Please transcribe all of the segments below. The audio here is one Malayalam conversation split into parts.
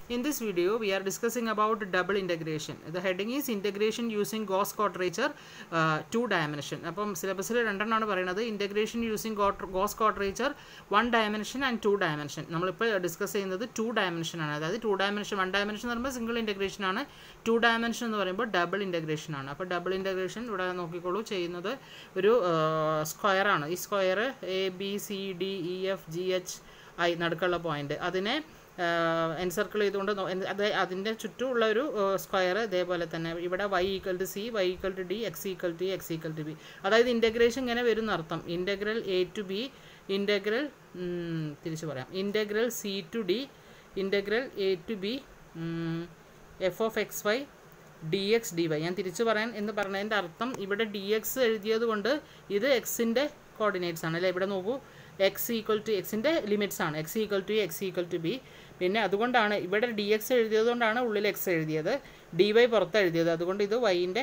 In this video, we are discussing about double integration. The heading is integration using Gauss quadrature uh, two dimension. അപ്പം സിലബസിൽ രണ്ടെണ്ണമാണ് പറയുന്നത് integration using Gauss quadrature one dimension and two dimension നമ്മളിപ്പോൾ ഡിസ്കസ് ചെയ്യുന്നത് ടു ഡയമെൻഷൻ ആണ് അതായത് ടു ഡയമെൻഷൻ വൺ ഡയമെൻഷൻ എന്ന് പറയുമ്പോൾ സിംഗിൾ ഇൻറ്റഗ്രേഷൻ ആണ് ടു ഡയമെൻഷൻ എന്ന് പറയുമ്പോൾ ഡബിൾ ഇൻറ്റഗ്രേഷൻ ആണ് അപ്പോൾ ഡബിൾ ഇൻറ്റഗ്രേഷൻ ഇവിടെ നോക്കിക്കോളൂ ചെയ്യുന്നത് ഒരു സ്ക്വയർ ആണ് ഈ square A B C D E F G H I നടുക്കുള്ള പോയിന്റ് അതിനെ എൻസർക്കിൾ ചെയ്തുകൊണ്ട് നോ- എന്ത് അത് അതിൻ്റെ ചുറ്റുമുള്ള ഒരു സ്ക്വയർ ഇതേപോലെ തന്നെ ഇവിടെ Y equal to C Y equal to D X equal to X equal to B അതായത് ഇൻറ്റഗ്രേഷൻ ഇങ്ങനെ വരും അർത്ഥം integral A to B integral തിരിച്ചു പറയാം integral C to D integral A to B F of X Y D X D Y ഞാൻ തിരിച്ചു പറയാൻ എന്ന് പറഞ്ഞതിൻ്റെ അർത്ഥം ഇവിടെ ഡി എക്സ് എഴുതിയത് കൊണ്ട് ഇത് എക്സിൻ്റെ കോർഡിനേറ്റ്സ് ആണ് അല്ലേ ഇവിടെ നോക്കൂ എക്സ് ഈക്വൽ ടു എക്സിൻ്റെ ലിമിറ്റ്സ് ആണ് X equal to X equal to B പിന്നെ അതുകൊണ്ടാണ് ഇവിടെ ഡി എക്സ് എഴുതിയത് കൊണ്ടാണ് ഉള്ളിൽ എക്സ് എഴുതിയത് ഡി വൈ പുറത്ത് എഴുതിയത് അതുകൊണ്ട് ഇത് വൈൻ്റെ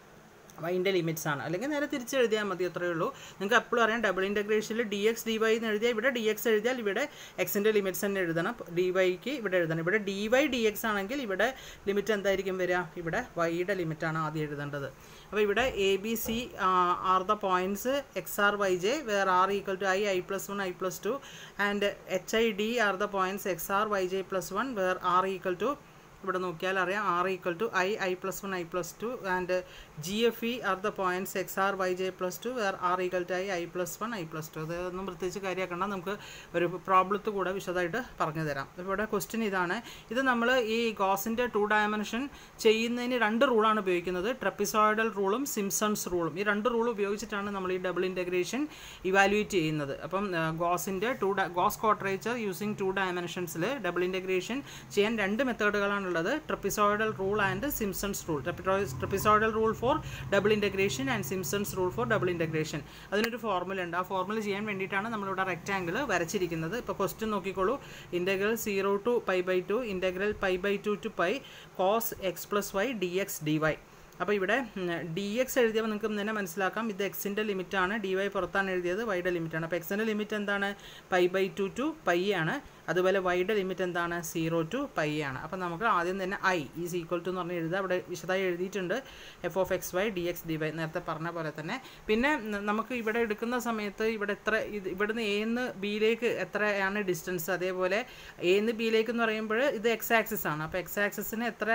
വൈൻ്റെ ലിമിറ്റ്സ് ആണ് അല്ലെങ്കിൽ നേരെ തിരിച്ച് എഴുതിയാൽ മതി അത്രയേ ഉള്ളൂ നിങ്ങൾക്ക് എപ്പോഴും അറിയാം ഡബിൾ ഇൻറ്റഗ്രേഷനിൽ ഡി എക്സ് ഡി വൈ എന്ന് എഴുതിയാൽ ഇവിടെ ഡി എക്സ് എഴുതിയാൽ ഇവിടെ എക്സിൻ്റെ ലിമിറ്റ്സ് തന്നെ എഴുതണം ഡി വൈക്ക് ഇവിടെ എഴുതണം ഇവിടെ ഡി വൈ ഡി എക്സ് ആണെങ്കിൽ ഇവിടെ ലിമിറ്റ് എന്തായിരിക്കും വരിക ഇവിടെ വൈയുടെ ലിമിറ്റാണ് ആദ്യം എഴുതേണ്ടത് അപ്പോൾ ഇവിടെ A B C are the points X R Y J where R equal to I I plus one I plus two and H I D are the points X R Y J plus one where R equal to ഇവിടെ നോക്കിയാൽ അറിയാം R equal to I I plus one I plus two and G F E are the points X R Y J plus two where R equal to I I plus one I plus two അതൊന്നും പ്രത്യേകിച്ച് കാര്യമാക്കണ്ട നമുക്ക് ഒരു പ്രോബ്ലത്ത് കൂടെ വിശദമായിട്ട് പറഞ്ഞു തരാം അപ്പോൾ ഇവിടെ ക്വസ്റ്റ്യൻ ഇതാണ് ഇത് നമ്മൾ ഈ ഗോസിൻ്റെ ടു ഡയമെൻഷൻ ചെയ്യുന്നതിന് രണ്ട് റൂളാണ് ഉപയോഗിക്കുന്നത് ട്രപ്പിസോയിഡൽ റൂളും സിംസൺസ് റൂളും ഈ രണ്ട് റൂൾ ഉപയോഗിച്ചിട്ടാണ് നമ്മൾ ഈ ഡബിൾ ഇൻറ്റഗ്രേഷൻ ഇവാലുവേറ്റ് ചെയ്യുന്നത് അപ്പം ഗോസിൻ്റെ two Gauss quadrature using two ഡയമെൻഷൻസിൽ ഡബിൾ ഇൻറ്റഗ്രേഷൻ ചെയ്യാൻ രണ്ട് മെത്തേഡുകളാണുള്ളത് trapezoidal rule and Simpson's rule trapezoidal rule for double integration and Simpson's rule for double integration അതിനൊരു ഫോർമുല ഉണ്ട് ആ ഫോർമുല ചെയ്യാൻ വേണ്ടിയിട്ടാണ് നമ്മളിവിടെ റെക്റ്റാങ്കിൾ വരച്ചിരിക്കുന്നത് ഇപ്പോൾ ക്വസ്റ്റ്യൻ നോക്കിക്കോളൂ integral zero to pi by two integral pi by two two pi cos X plus Y D X D Y അപ്പോൾ ഇവിടെ ഡി എക്സ് എഴുതിയപ്പോൾ നിങ്ങൾക്ക് തന്നെ മനസ്സിലാക്കാം ഇത് എക്സിൻ്റെ ലിമിറ്റാണ് ഡി വൈ പുറത്താണ് എഴുതിയത് വൈയുടെ ലിമിറ്റാണ് അപ്പോൾ എക്സിൻ്റെ ലിമിറ്റ് എന്താണ് pi by two two pi ആണ് അതുപോലെ വൈയുടെ ലിമിറ്റ് എന്താണ് സീറോ ടു പൈ ആണ് അപ്പോൾ നമുക്ക് ആദ്യം തന്നെ ഐ ഈസ് ഈക്വൽ ടു എന്ന് പറഞ്ഞ് എഴുതുക അവിടെ വിശദമായി എഴുതിയിട്ടുണ്ട് F of X Y D X D Y നേരത്തെ പറഞ്ഞ പോലെ തന്നെ പിന്നെ നമുക്ക് ഇവിടെ എടുക്കുന്ന സമയത്ത് ഇവിടെ എത്ര ഇത് ഇവിടുന്ന് എന്ന് ബിയിലേക്ക് എത്രയാണ് ഡിസ്റ്റൻസ് അതേപോലെ എന്ന് ബിയിലേക്ക് എന്ന് പറയുമ്പോൾ ഇത് എക്സ് ആക്സിസ് ആണ് അപ്പോൾ എക്സ് ആക്സിസിന് എത്ര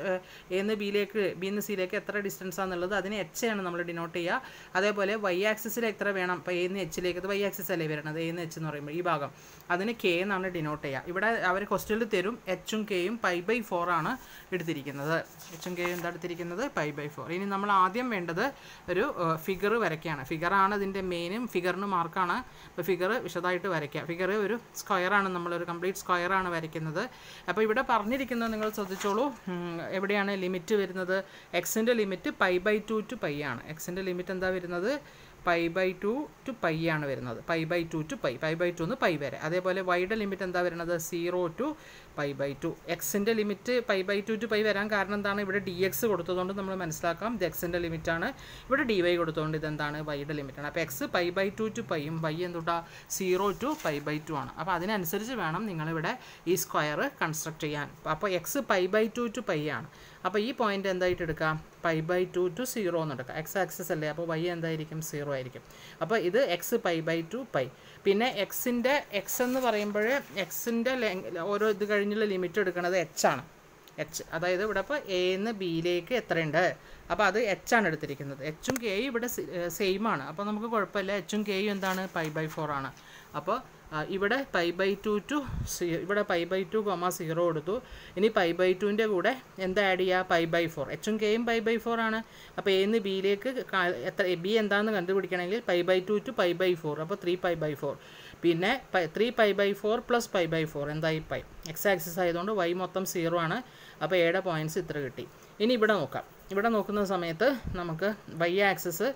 എന്ന് ബിയിലേക്ക് ബിന്ന് സിയിലേക്ക് എത്ര ഡിസ്റ്റൻസ് ആണെന്നുള്ളത് അതിന് എച്ച് ആണ് നമ്മൾ ഡിനോട്ട് ചെയ്യുക അതേപോലെ വൈ ആക്സിസിൽ എത്ര വേണം ഇപ്പോൾ എന്ന് എച്ചിലേക്ക് ഇത് വൈ ആക്സിസ് അല്ലേ വരുന്നത് എന്ന് എച്ച് എന്ന് പറയുമ്പോൾ ഈ ഭാഗം അതിന് കെ എന്നാണ് ഡിനോട്ട് ചെയ്യുക ഇവിടെ അവർ ക്വസ്റ്റ്യനിൽ തരും എച്ചും കെയും പൈ ബൈ ഫോർ ആണ് എടുത്തിരിക്കുന്നത് എച്ചും കെയും എന്താ എടുത്തിരിക്കുന്നത് പൈ ബൈ ഫോർ ഇനി നമ്മൾ ആദ്യം വേണ്ടത് ഒരു ഫിഗർ വരയ്ക്കുകയാണ് ഫിഗറാണ് ഇതിൻ്റെ മെയിനും ഫിഗറിന് മാർക്കാണ് അപ്പോൾ ഫിഗർ വിശദമായിട്ട് വരയ്ക്കുക ഫിഗർ ഒരു സ്ക്വയറാണ് നമ്മളൊരു കംപ്ലീറ്റ് സ്ക്വയറാണ് വരയ്ക്കുന്നത് അപ്പോൾ ഇവിടെ പറഞ്ഞിരിക്കുന്നത് നിങ്ങൾ ശ്രദ്ധിച്ചോളൂ എവിടെയാണ് ലിമിറ്റ് വരുന്നത് എക്സിൻ്റെ limit pi by two two pi ആണ് എക്സിൻ്റെ ലിമിറ്റ് എന്താ വരുന്നത് pi by two two pi ആണ് വരുന്നത് pi by two two pi pi by two എന്ന് പൈ വരെ അതേപോലെ വൈയുടെ ലിമിറ്റ് എന്താ വരുന്നത് zero to pi by two എക്സിൻ്റെ limit pi by two two pi വരാൻ കാരണം എന്താണ് ഇവിടെ ഡി എക്സ് കൊടുത്തതുകൊണ്ട് നമ്മൾ മനസ്സിലാക്കാം ഇത് എക്സിൻ്റെ ലിമിറ്റാണ് ഇവിടെ ഡി വൈ കൊടുത്തതുകൊണ്ട് ഇതെന്താണ് വൈയുടെ ലിമിറ്റാണ് അപ്പോൾ X pi by two two പൈയും വൈ എന്തുട്ടാ zero to pi by two ആണ് അപ്പോൾ അതിനനുസരിച്ച് വേണം നിങ്ങളിവിടെ ഈ സ്ക്വയർ കൺസ്ട്രക്ട് ചെയ്യാൻ അപ്പോൾ X pi by two two pi ആണ് അപ്പോൾ ഈ പോയിന്റ് എന്തായിട്ട് എടുക്കാം pi by two two zero എന്ന് എടുക്കാം എക്സ് ആക്സസ് അല്ലേ അപ്പോൾ വൈ എന്തായിരിക്കും സീറോ ആയിരിക്കും അപ്പോൾ ഇത് X pi by two pi പിന്നെ എക്സിൻ്റെ എക്സ് എന്ന് പറയുമ്പോൾ എക്സിൻ്റെ ഓരോ ഇത് കഴിഞ്ഞുള്ള ലിമിറ്റ് എടുക്കുന്നത് എച്ച് ആണ് എച്ച് അതായത് ഇവിടെ ഇപ്പോൾ എന്ന് ബിയിലേക്ക് എത്രയുണ്ട് അപ്പോൾ അത് എച്ച് ആണ് എടുത്തിരിക്കുന്നത് എച്ചും കെയും ഇവിടെ സെയിം ആണ് അപ്പോൾ നമുക്ക് കുഴപ്പമില്ല എച്ചും കെയും എന്താണ് പൈ ബൈ ഫോർ ആണ് അപ്പോൾ ഇവിടെ pi by two two see ഇവിടെ pi by two comma zero കൊടുത്തു ഇനി പൈ ബൈ ടുവിൻ്റെ കൂടെ എന്താ ആഡ് ചെയ്യുക പൈ ബൈ ഫോർ എച്ചും കെയും പൈ ബൈ ഫോർ ആണ് അപ്പോൾ എന്ന് ബിയിലേക്ക് എത്ര ബി എന്താണെന്ന് കണ്ടുപിടിക്കണമെങ്കിൽ pi by two two pi by four അപ്പോൾ ത്രീ പൈ ബൈ ഫോർ പിന്നെ three pi by four plus pi by four എന്തായി പൈ എക്സ് ആക്സിസ് ആയതുകൊണ്ട് വൈ മൊത്തം സീറോ ആണ് അപ്പോൾ എയുടെ പോയിൻറ്റ്സ് ഇത്ര കിട്ടി ഇനി ഇവിടെ നോക്കാം ഇവിടെ നോക്കുന്ന സമയത്ത് നമുക്ക് വൈ ആക്സിസ്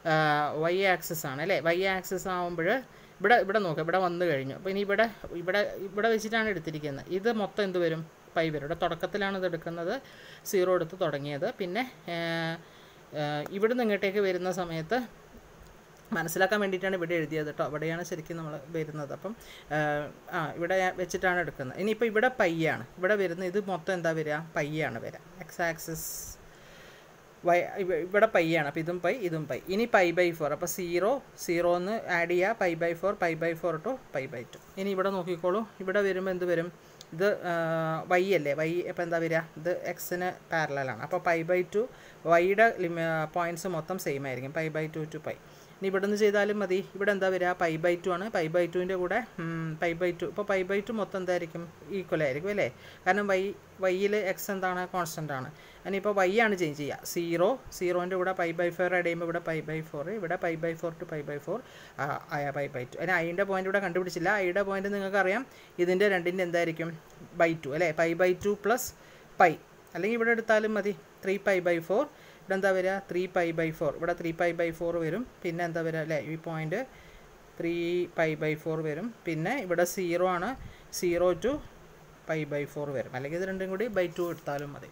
വൈ ആക്സിസ് ആണ് അല്ലേ വൈ ആക്സിസ് ആകുമ്പോൾ ഇവിടെ ഇവിടെ നോക്കാം ഇവിടെ വന്നു കഴിഞ്ഞു അപ്പോൾ ഇനി ഇവിടെ ഇവിടെ ഇവിടെ വെച്ചിട്ടാണ് എടുത്തിരിക്കുന്നത് ഇത് മൊത്തം എന്ത് വരും പൈ വരും ഇവിടെ തുടക്കത്തിലാണ് ഇത് എടുക്കുന്നത് സീറോ എടുത്ത് തുടങ്ങിയത് പിന്നെ ഇവിടുന്ന് ഇങ്ങോട്ടേക്ക് വരുന്ന സമയത്ത് മനസ്സിലാക്കാൻ വേണ്ടിയിട്ടാണ് ഇവിടെ എഴുതിയത് കേട്ടോ അവിടെയാണ് ശരിക്കും നമ്മൾ വരുന്നത് അപ്പം ആ, ആ ഇവിടെ വെച്ചിട്ടാണ് എടുക്കുന്നത് ഇനിയിപ്പോൾ ഇവിടെ പയ്യാണ് ഇവിടെ വരുന്ന ഇത് മൊത്തം എന്താ വരിക പയ്യാണ് വരിക എക്സ് ആക്സിസ് വൈ ഇവ- ഇവിടെ പൈയാണ് അപ്പോൾ ഇതും പൈ ഇതും പൈ ഇനി പൈ ബൈ ഫോർ അപ്പോൾ സീറോ സീറോ എന്ന് ആഡ് ചെയ്യുക pi by four pi by four two pi by two ഇനി ഇവിടെ നോക്കിക്കോളൂ ഇവിടെ വരുമ്പോൾ എന്ത് വരും ഇത് വൈ അല്ലേ വൈ അപ്പോൾ എന്താ വരിക ഇത് എക്സിന് പാരലാണ് അപ്പോൾ പൈ ബൈ ടു വൈയുടെ പോയിൻറ്റ്സ് മൊത്തം സെയിം ആയിരിക്കും pi by two two pi ഇനി ഇവിടെ നിന്ന് ചെയ്താലും മതി ഇവിടെ എന്താ വരിക പൈ ബൈ ടു ആണ് പൈ ബൈ ടുവിൻ്റെ കൂടെ പൈ ബൈ ടു ഇപ്പോൾ പൈ ബൈ ടു മൊത്തം എന്തായിരിക്കും ഈക്വൽ ആയിരിക്കും അല്ലേ കാരണം വൈ വൈയിൽ എക്സ് എന്താണ് കോൺസ്റ്റൻ്റ് ആണ് ഇനിയിപ്പോൾ വൈ ആണ് ചേഞ്ച് ചെയ്യുക സീറോ സീറോൻ്റെ കൂടെ പൈ ബൈ ഫോർ ആഡ് ചെയ്യുമ്പോൾ ഇവിടെ പൈ ബൈ ഫോർ ഇവിടെ pi by four two pi by four ആയ പൈ ബൈ ടു അതിന് ഐൻ്റെ പോയിന്റ് ഇവിടെ കണ്ടുപിടിച്ചില്ല ഐയുടെ പോയിന്റ് നിങ്ങൾക്കറിയാം ഇതിൻ്റെ രണ്ടിൻ്റെ എന്തായിരിക്കും ബൈ ടു അല്ലേ pi by two plus pi അല്ലെങ്കിൽ ഇവിടെ എടുത്താലും മതി ത്രീ പൈ ബൈ ഫോർ ഇവിടെ എന്താ വരിക ത്രീ പൈ ബൈ ഫോർ ഇവിടെ ത്രീ പൈ ബൈ ഫോർ വരും പിന്നെ എന്താ വരിക അല്ലേ ഈ point three pi by four വരും പിന്നെ ഇവിടെ സീറോ ആണ് zero to pi by four വരും അല്ലെങ്കിൽ ഇത് രണ്ടും കൂടി ബൈ ടു എടുത്താലും മതി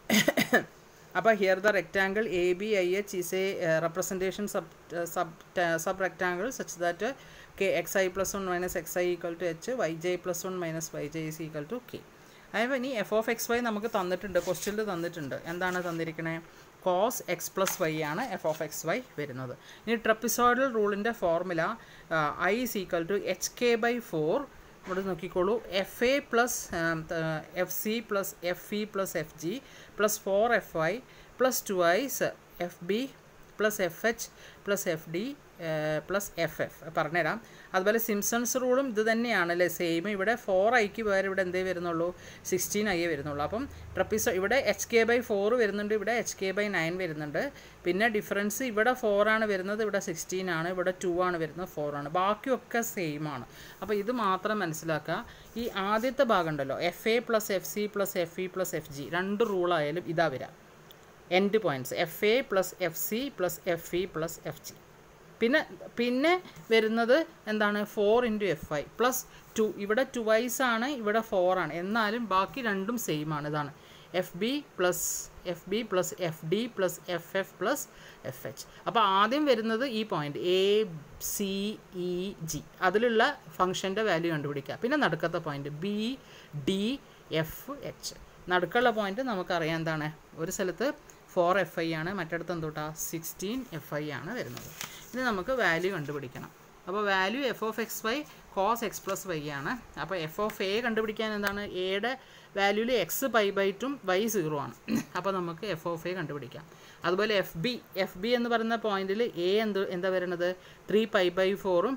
അപ്പോൾ here the rectangle A B I H is a representation sub sub sub rectangle such that K X I plus one minus X I equal to H Y J plus one minus Y J is equal to K അതായത് ഇനി എഫ് ഓഫ് എക്സ് വൈ നമുക്ക് തന്നിട്ടുണ്ട് ക്വസ്റ്റ്യനിൽ തന്നിട്ടുണ്ട് എന്താണ് തന്നിരിക്കണേ കോസ് എക്സ് പ്ലസ് വൈ ആണ് എഫ് ഓഫ് എക്സ് വൈ വരുന്നത് ഇനി ട്രപ്പിസോയിഡൽ റൂളിൻ്റെ formula I is equal to H K by four ഇവിടെ നോക്കിക്കോളൂ F A plus F C plus F E plus F G plus four F I plus two ഐസ് F B plus F H plus F D plus F F പറഞ്ഞുതരാം അതുപോലെ സിംസൺസ് റൂളും ഇത് തന്നെയാണ് അല്ലേ സെയിം ഇവിടെ ഫോർ ഐക്ക് പകരം ഇവിടെ എന്തേ വരുന്നുള്ളൂ സിക്സ്റ്റീൻ ഐ വരുന്നുള്ളൂ അപ്പം ട്രപ്പിസോ ഇവിടെ എച്ച് കെ ബൈ ഫോർ വരുന്നുണ്ട് ഇവിടെ എച്ച് കെ ബൈ നയൻ വരുന്നുണ്ട് പിന്നെ ഡിഫറൻസ് ഇവിടെ ഫോർ ആണ് വരുന്നത് ഇവിടെ സിക്സ്റ്റീൻ ആണ് ഇവിടെ ടു ആണ് വരുന്നത് ഫോർ ആണ് ബാക്കിയൊക്കെ സെയിം ആണ് അപ്പോൾ ഇത് മാത്രം മനസ്സിലാക്കുക ഈ ആദ്യത്തെ ഭാഗം ഉണ്ടല്ലോ F A plus F C plus F E plus F G രണ്ട് റൂളായാലും ഇതാ വരാം end points F A plus F C plus F E plus F G പിന്നെ പിന്നെ വരുന്നത് എന്താണ് four into F I plus two ഇവിടെ ടു വൈസ് ആണ് ഇവിടെ ഫോർ ആണ് എന്നാലും ബാക്കി രണ്ടും സെയിം ആണ് ഇതാണ് F B plus F B plus F D plus F F plus F H അപ്പോൾ ആദ്യം വരുന്നത് ഈ point A C E G അതിലുള്ള ഫംഗ്ഷൻ്റെ വാല്യൂ കണ്ടുപിടിക്കുക പിന്നെ നടുക്കത്തെ point B D F H നടുക്കുള്ള പോയിന്റ് നമുക്കറിയാം എന്താണ് ഒരു സ്ഥലത്ത് ഫോർ എഫ് ഐ ആണ് മറ്റിടത്ത് എന്തോട്ടാ സിക്സ്റ്റീൻ എഫ് ഐ ആണ് വരുന്നത് ഇനി നമുക്ക് വാല്യൂ കണ്ടുപിടിക്കണം അപ്പോൾ value F of X Y cos X plus Y ആണ് അപ്പോൾ എഫ് ഓഫ് എ കണ്ടുപിടിക്കാൻ എന്താണ് എയുടെ വാല്യൂല് എക്സ് പൈ ബൈ ടും വൈ സീറോ ആണ് അപ്പോൾ നമുക്ക് എഫ് ഓഫ് എ കണ്ടുപിടിക്കാം അതുപോലെ എഫ് ബി എഫ് ബി എന്ന് പറയുന്ന പോയിന്റിൽ എ എന്ത് എന്താ വരുന്നത് ത്രീ പൈ ബൈ ഫോറും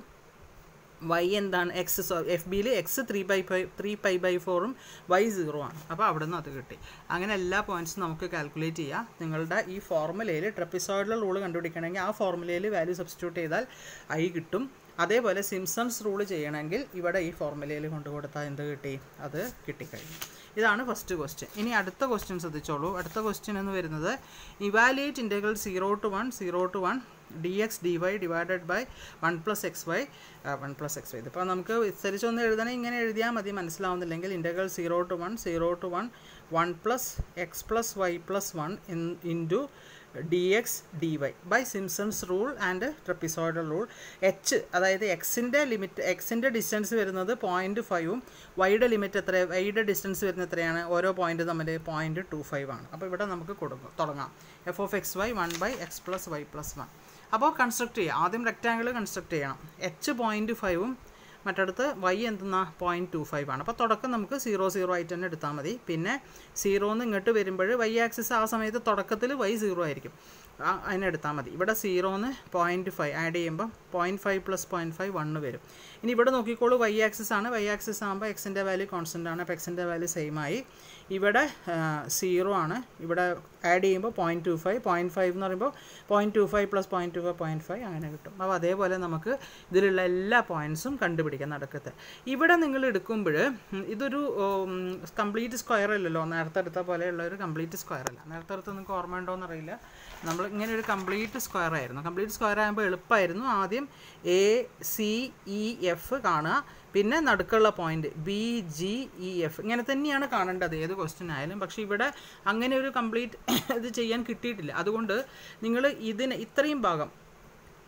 വൈ എന്താണ് എക്സ് എഫ് ബിയിൽ X three by five three pi by ഫോറും വൈ സീറോ ആണ് അപ്പോൾ അവിടെ നിന്ന് അത് കിട്ടി അങ്ങനെ എല്ലാ പോയിന്റ്സും നമുക്ക് കാൽക്കുലേറ്റ് ചെയ്യാം നിങ്ങളുടെ ഈ ഫോർമുലയിൽ ട്രപ്പിസോയിഡൽ റൂൾ കണ്ടുപിടിക്കണമെങ്കിൽ ആ ഫോർമുലയിൽ വാല്യൂ സബ്സ്റ്റിറ്റ്യൂട്ട് ചെയ്താൽ ഐ കിട്ടും അതേപോലെ സിംസൺസ് റൂൾ ചെയ്യണമെങ്കിൽ ഇവിടെ ഈ ഫോർമുലയിൽ കൊണ്ടുകൊടുത്താൽ എന്ത് കിട്ടി അത് കിട്ടിക്കഴിഞ്ഞു ഇതാണ് ഫസ്റ്റ് ക്വസ്റ്റ്യൻ ഇനി അടുത്ത ക്വസ്റ്റ്യൻ ശ്രദ്ധിച്ചോളൂ അടുത്ത ക്വസ്റ്റ്യൻ എന്ന് വരുന്നത് evaluate integral zero to one zero to one D X D Y divided by one plus X Y one plus X Y ഇതിപ്പോൾ നമുക്ക് വിസ്തരിച്ചൊന്ന് എഴുതണേ ഇങ്ങനെ എഴുതിയാൽ മതി മനസ്സിലാവുന്നില്ലെങ്കിൽ integral zero to one zero to one one plus X plus Y plus one in into D X D Y by Simpson's rule and trapezoidal rule H അതായത് എക്സിൻ്റെ ലിമിറ്റ് എക്സിൻ്റെ ഡിസ്റ്റൻസ് വരുന്നത് പോയിൻറ്റ് ഫൈവും വൈയുടെ ലിമിറ്റ് എത്ര വൈയുടെ ഡിസ്റ്റൻസ് വരുന്നത് എത്രയാണ് ഓരോ പോയിന്റ് തമ്മിൽ പോയിൻറ്റ് ടു ഫൈവ് ആണ് അപ്പോൾ ഇവിടെ നമുക്ക് കൊടുക്കും തുടങ്ങാം F of X Y one by X plus Y plus one അപ്പോൾ കൺസ്ട്രക്ട് ചെയ്യാം ആദ്യം റെക്റ്റാങ്കിൾ കൺസ്ട്രക്ട് ചെയ്യണം എച്ച് പോയിൻറ്റ് ഫൈവും മറ്റടുത്ത് വൈ എന്തെന്നാ പോയിൻറ്റ് ടു ഫൈവ് ആണ് അപ്പോൾ തുടക്കം നമുക്ക് സീറോ സീറോ ആയിട്ട് തന്നെ എടുത്താൽ മതി പിന്നെ സീറോന്ന് ഇങ്ങോട്ട് വരുമ്പോൾ വൈ ആക്സിസ് ആ സമയത്ത് തുടക്കത്തിൽ വൈ സീറോ ആയിരിക്കും ആ അതിനെടുത്താൽ മതി ഇവിടെ സീറോന്ന് പോയിൻറ്റ് ഫൈവ് ആഡ് ചെയ്യുമ്പോൾ point five plus point five one വരും ഇനി ഇവിടെ നോക്കിക്കോളൂ വൈ ആക്സിസ് ആണ് വൈ ആക്സിസ് ആകുമ്പോൾ എക്സിൻ്റെ വാല്യൂ കോൺസ്റ്റൻ്റ് ആണ് അപ്പോൾ എക്സിൻ്റെ വാല്യൂ സെയിം ആയി ഇവിടെ സീറോ ആണ് ഇവിടെ ആഡ് ചെയ്യുമ്പോൾ point two five point five എന്ന് പറയുമ്പോൾ point two five plus point two five point five അങ്ങനെ കിട്ടും അപ്പോൾ അതേപോലെ നമുക്ക് ഇതിലുള്ള എല്ലാ പോയിൻറ്സും കണ്ടുപിടിക്കാം നടക്കത്തെ ഇവിടെ നിങ്ങൾ എടുക്കുമ്പോൾ ഇതൊരു കംപ്ലീറ്റ് സ്ക്വയർ അല്ലല്ലോ നേരത്തെ എടുത്ത പോലെയുള്ള ഒരു കംപ്ലീറ്റ് സ്ക്വയർ അല്ല നേരത്തെ എടുത്ത് നിങ്ങൾക്ക് ഓർമ്മ ഉണ്ടോ എന്നറിയില്ല നമ്മൾ ഇങ്ങനെ ഒരു കംപ്ലീറ്റ് സ്ക്വയർ ആയിരുന്നു കംപ്ലീറ്റ് സ്ക്വയർ ആകുമ്പോൾ എളുപ്പമായിരുന്നു ആദ്യം എ സി ഇ എഫ് കാണുക പിന്നെ നടുക്കുള്ള point B G E F ഇങ്ങനെ തന്നെയാണ് കാണേണ്ടത് ഏത് ക്വസ്റ്റ്യൻ ആയാലും പക്ഷേ ഇവിടെ അങ്ങനെ ഒരു കംപ്ലീറ്റ് ഇത് ചെയ്യാൻ കിട്ടിയിട്ടില്ല അതുകൊണ്ട് നിങ്ങൾ ഇതിന് ഇത്രയും ഭാഗം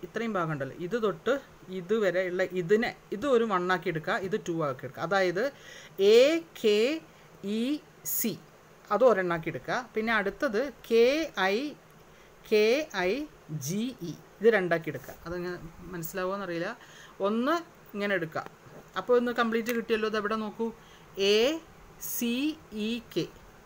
ഇത്രയും ഭാഗം ഉണ്ടല്ലോ ഇത് തൊട്ട് ഇതുവരെ ഉള്ള ഇതിനെ ഇത് ഒരു വണ്ണാക്കി എടുക്കുക ഇത് ടു ആക്കി എടുക്കുക അതായത് എ കെ ഇ സി അത് ഒരെണ്ണാക്കി എടുക്കുക പിന്നെ അടുത്തത് K I K I G E ഇത് രണ്ടാക്കി എടുക്കുക അതങ്ങനെ മനസ്സിലാവുമോ എന്നറിയില്ല ഒന്ന് ഇങ്ങനെ എടുക്കുക അപ്പോൾ ഒന്ന് കംപ്ലീറ്റ് കിട്ടിയല്ലോ ഇത് എവിടെ നോക്കൂ A C E K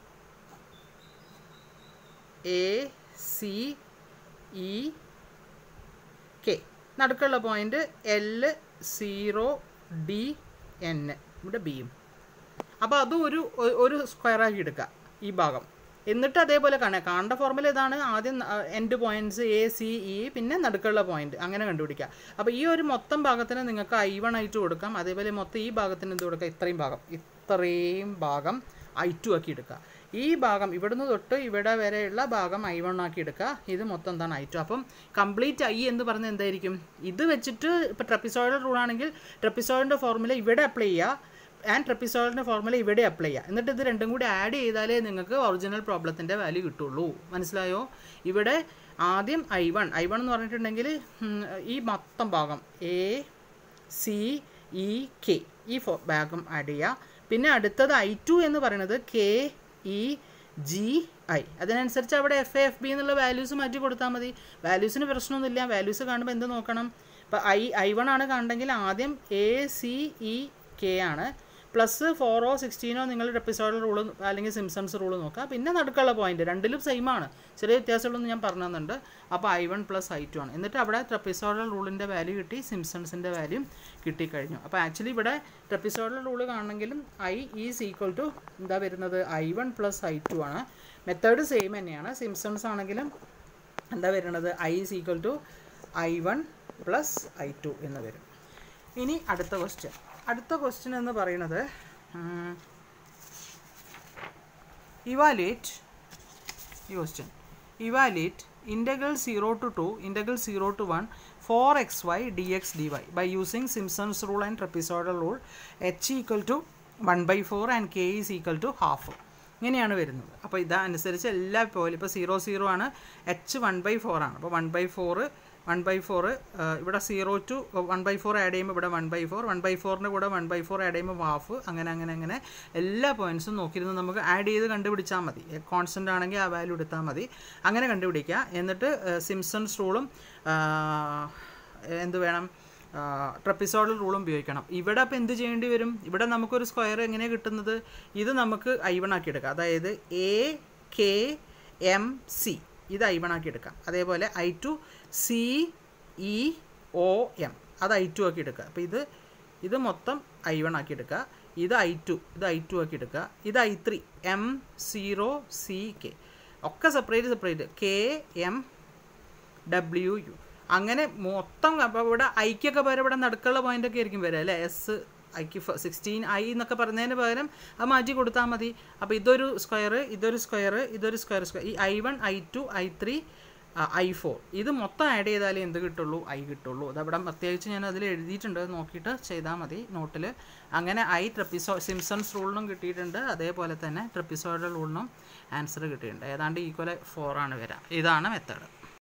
A C E K നടുക്കുള്ള point L zero D N ഇവിടെ ബിയും അപ്പോൾ അതും ഒരു ഒ- ഒരു സ്ക്വയറാക്കി എടുക്കുക ഈ ഭാഗം എന്നിട്ട് അതേപോലെ കാണുക കാണേണ്ട ഫോർമുല ഇതാണ് ആദ്യം end points A C E പിന്നെ നടുക്കുള്ള പോയിന്റ് അങ്ങനെ കണ്ടുപിടിക്കുക അപ്പോൾ ഈ ഒരു മൊത്തം ഭാഗത്തിന് നിങ്ങൾക്ക് ഐ വൺ ഐ ടു കൊടുക്കാം അതേപോലെ മൊത്തം ഈ ഭാഗത്തിന് എന്ത് കൊടുക്കുക ഇത്രയും ഭാഗം ഇത്രയും ഭാഗം ഐ ടു ആക്കി എടുക്കുക ഈ ഭാഗം ഇവിടുന്ന് തൊട്ട് ഇവിടെ വരെയുള്ള ഭാഗം ഐ വൺ ആക്കി എടുക്കുക ഇത് മൊത്തം എന്താണ് ഐ ടു അപ്പം കംപ്ലീറ്റ് ഐ എന്ന് പറഞ്ഞാൽ എന്തായിരിക്കും ഇത് വെച്ചിട്ട് ഇപ്പോൾ ട്രപ്പിസോയിഡൽ റൂൾ ആണെങ്കിൽ ട്രപ്പിസോയിഡിൻ്റെ ഫോർമുല ഇവിടെ അപ്ലൈ ചെയ്യുക ആൻഡ് ട്രപ്പിസോയിഡിൻ്റെ ഫോർമുല ഇവിടെ അപ്ലൈ ചെയ്യുക എന്നിട്ട് ഇത് രണ്ടും കൂടി ആഡ് ചെയ്താലേ നിങ്ങൾക്ക് ഒറിജിനൽ പ്രോബ്ലത്തിൻ്റെ വാല്യൂ കിട്ടുള്ളൂ മനസ്സിലായോ ഇവിടെ ആദ്യം ഐ വൺ ഐ വൺ എന്ന് പറഞ്ഞിട്ടുണ്ടെങ്കിൽ ഉം, ഈ മൊത്തം ഭാഗം എ സി ഇ കെ ഈ ഫോ ഭാഗം ആഡ് ചെയ്യുക പിന്നെ അടുത്തത് ഐ ടു എന്ന് പറയുന്നത് കെ ഇ ജി ഐ അതിനനുസരിച്ച് അവിടെ എഫ് എഫ് ബി എന്നുള്ള വാല്യൂസ് മാറ്റി കൊടുത്താൽ മതി വാല്യൂസിന് പ്രശ്നമൊന്നുമില്ല വാല്യൂസ് കാണുമ്പോൾ എന്ത് നോക്കണം ഇപ്പോൾ ഐ ഐ വൺ ആണ് കാണണമെങ്കിൽ ആദ്യം എ സി ഇ കെ ആണ് പ്ലസ് ഫോറോ സിക്സ്റ്റീനോ നിങ്ങൾ എപ്പിസോഡ് റൂൾ അല്ലെങ്കിൽ സിംസൺസ് റൂൾ നോക്കുക പിന്നെ നടുക്കുള്ള പോയിന്റ് രണ്ടിലും സെയിം ആണ് ചെറിയ വ്യത്യാസമുള്ളതെന്ന് ഞാൻ പറഞ്ഞു തന്നിട്ടുണ്ട് അപ്പോൾ I one plus I two ആണ് എന്നിട്ട് അവിടെ ട്രപ്പിസോഡൽ റൂളിൻ്റെ വാല്യൂ കിട്ടി സിംസൺസിൻ്റെ വാല്യൂ കിട്ടിക്കഴിഞ്ഞു അപ്പോൾ ആക്ച്വലി ഇവിടെ ട്രപ്പിസോഡൽ റൂൾ കാണണമെങ്കിലും ഐ ഈസ് ഈക്വൽ ടു എന്താ വരുന്നത് I one plus I two ആണ് മെത്തേഡ് സെയിം തന്നെയാണ് സിംസൺസ് ആണെങ്കിലും എന്താ വരുന്നത് I is equal to I one plus I two എന്ന് വരും ഇനി അടുത്ത ക്വസ്റ്റ്യൻ അടുത്ത ക്വസ്റ്റ്യൻ എന്ന് പറയുന്നത് ഇവാലുവേറ്റ് ഈ question evaluate integral zero to two integral zero to one four X Y D X D Y by using Simpson's rule and trapezoidal rule H equal to one by four and K is equal to half ഇങ്ങനെയാണ് വരുന്നത് അപ്പോൾ ഇതനുസരിച്ച് എല്ലാ പോലെ ഇപ്പോൾ സീറോ സീറോ ആണ് എച്ച് വൺ ബൈ ഫോർ ആണ് അപ്പോൾ one by four one by four ഇവിടെ zero to one by four add ചെയ്യുമ്പോൾ ഇവിടെ one by four one by ഫോറിൻ്റെ കൂടെ വൺ ബൈ ഫോർ ആഡ് ചെയ്യുമ്പോൾ ഹാഫ് അങ്ങനെ അങ്ങനെ അങ്ങനെ എല്ലാ പോയിൻറ്സും നോക്കിയിരുന്ന് നമുക്ക് ആഡ് ചെയ്ത് കണ്ടുപിടിച്ചാൽ മതി കോൺസ്റ്റൻ്റ് ആണെങ്കിൽ ആ വാല്യൂ എടുത്താൽ മതി അങ്ങനെ കണ്ടുപിടിക്കുക എന്നിട്ട് സിംസൺസ് റൂളും എന്ത് വേണം ട്രപ്പിസോഡൽ റൂളും ഉപയോഗിക്കണം ഇവിടെ അപ്പോൾ എന്ത് ചെയ്യേണ്ടി വരും ഇവിടെ നമുക്കൊരു സ്ക്വയർ എങ്ങനെയാണ് കിട്ടുന്നത് ഇത് നമുക്ക് ഐ വൺ ആക്കി എടുക്കാം അതായത് എ കെ എം സി ഇത് ഐ വൺ ആക്കി എടുക്കാം അതേപോലെ I two C E O M അത് ഐ ടു ആക്കി എടുക്കുക അപ്പോൾ ഇത് ഇത് മൊത്തം ഐ വൺ ആക്കി എടുക്കുക ഇത് ഐ ടു ഇത് ഐ ടു ആക്കി എടുക്കുക ഇത് I three M zero C K ഒക്കെ separate separate K M W U അങ്ങനെ മൊത്തം അപ്പോൾ ഇവിടെ ഐക്കൊക്കെ പകരം ഇവിടെ നടുക്കുള്ള പോയിന്റ് ഒക്കെ ആയിരിക്കും വരിക അല്ലേ എസ് ഐക്ക് സിക്സ്റ്റീൻ ഐ എന്നൊക്കെ പറഞ്ഞതിന് പകരം അത് മാറ്റി കൊടുത്താൽ മതി അപ്പോൾ ഇതൊരു സ്ക്വയർ ഇതൊരു സ്ക്വയർ ഇതൊരു സ്ക്വയർ സ്ക്വയർ ഈ I one I two I three I four ഇത് മൊത്തം ആഡ് ചെയ്താലേ എന്ത് കിട്ടുള്ളൂ ഐ കിട്ടുള്ളൂ അതവിടെ പ്രത്യേകിച്ച് ഞാൻ അതിൽ എഴുതിയിട്ടുണ്ട് അത് നോക്കിയിട്ട് ചെയ്താൽ മതി നോട്ടിൽ അങ്ങനെ ഐ ട്രപ്പിസോ സിംസൺസ് റൂളിനും കിട്ടിയിട്ടുണ്ട് അതേപോലെ തന്നെ ട്രപ്പിസോയുടെ റൂളിനും ആൻസർ കിട്ടിയിട്ടുണ്ട് ഏതാണ്ട് ഈക്വൽ ഫോർ ആണ് വരാം ഇതാണ് മെത്തേഡ്